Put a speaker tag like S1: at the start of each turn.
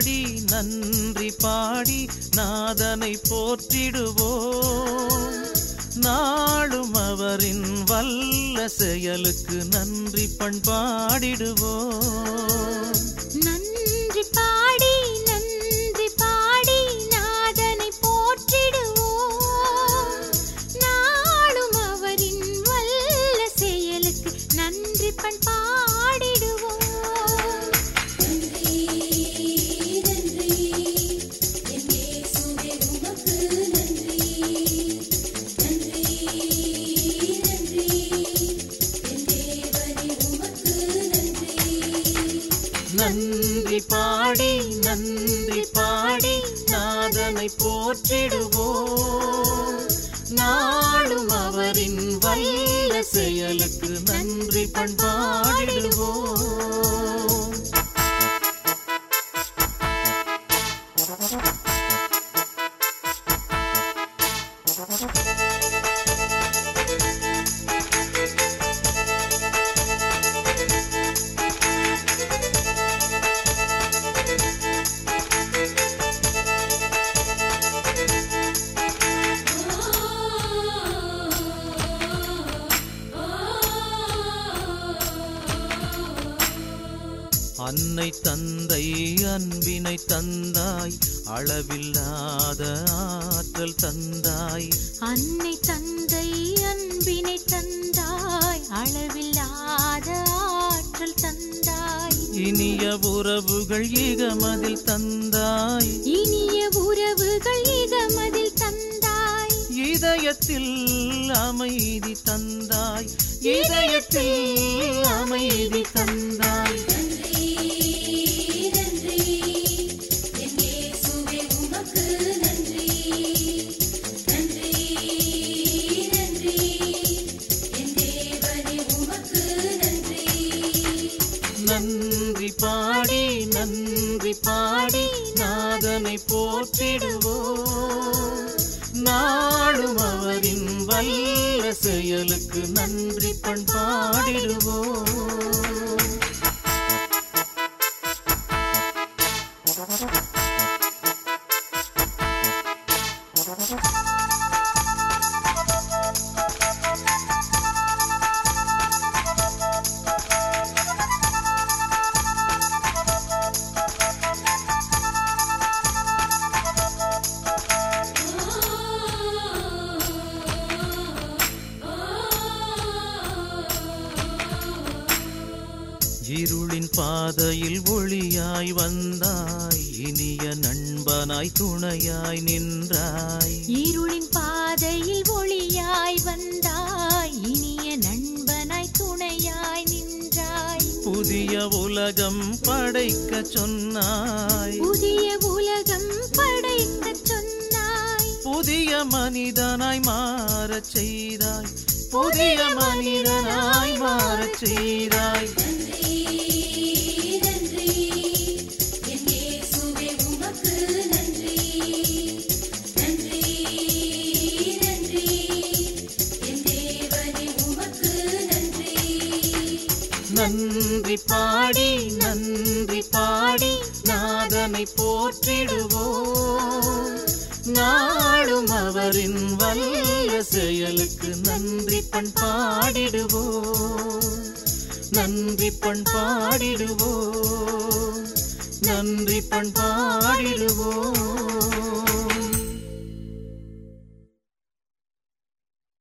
S1: பாடி நன்றி பாடி நாதனை போற்றிடுவோம் நாளும் அவரின் வல்ல செயலுக்கு நன்றி பண்பாடிடுவோம்
S2: நன்றி பாடி நன்றி பாடி நாதனை போற்றிடுவோம் நாளும் அவரின் வல்ல செயலுக்கு நன்றி பண்பாடிடுவோம்
S1: நன்றி பாடி நன்றி பாடி நாதனை போற்றிடுவோம் நாளும் அவரின் வல்ல செயலுக்கு நன்றி பண்பாடிடுவோம் அன்னை தந்தை அன்பினை தந்தாய் அளவில்லாத ஆற்றல் தந்தாய்
S2: அன்னை தந்தை அன்பினை தந்தாய் அளவில்லாத ஆற்றல் தந்தாய்
S1: இனிய உறவுகள் ஈகமதில் தந்தாய்
S2: இனிய உறவுகள் இகமதில் தந்தாய்
S1: இதயத்தில் அமைதி தந்தாய் இதயத்தில் அமைதி தந்தாய் நன்றி பாடி நன்றி பாடி நாதனை போற்றிடுவோம் நாளும் அவரின் வல்ல செயலுக்கு நன்றி பண்பாடிடுவோம் இருளின் பாதையில் ஒளியாய் வந்தாய் இனிய நண்பனாய் துணையாய் நின்றாய்
S2: இருளின் பாதையில் ஒளியாய் வந்தாய் இனிய நண்பனாய் துணையாய் நின்றாய்
S1: புதிய உலகம் படைக்க சொன்னாய்
S2: புதிய உலகம் படைக்கச் சொன்னாய்
S1: புதிய மனிதனாய் மாறச் செய்தாய் புதிய மனிதனாய் மாறச் செய்தாய் நன்றி பாடி நன்றி பாடி நாதனை போற்றிடுவோம் நாளும் அவரின் வல்ல செயலுக்கு நன்றி பண்பாடிடுவோம் நன்றி பண்பாடிடுவோம் நன்றி பண்பாடிடுவோம்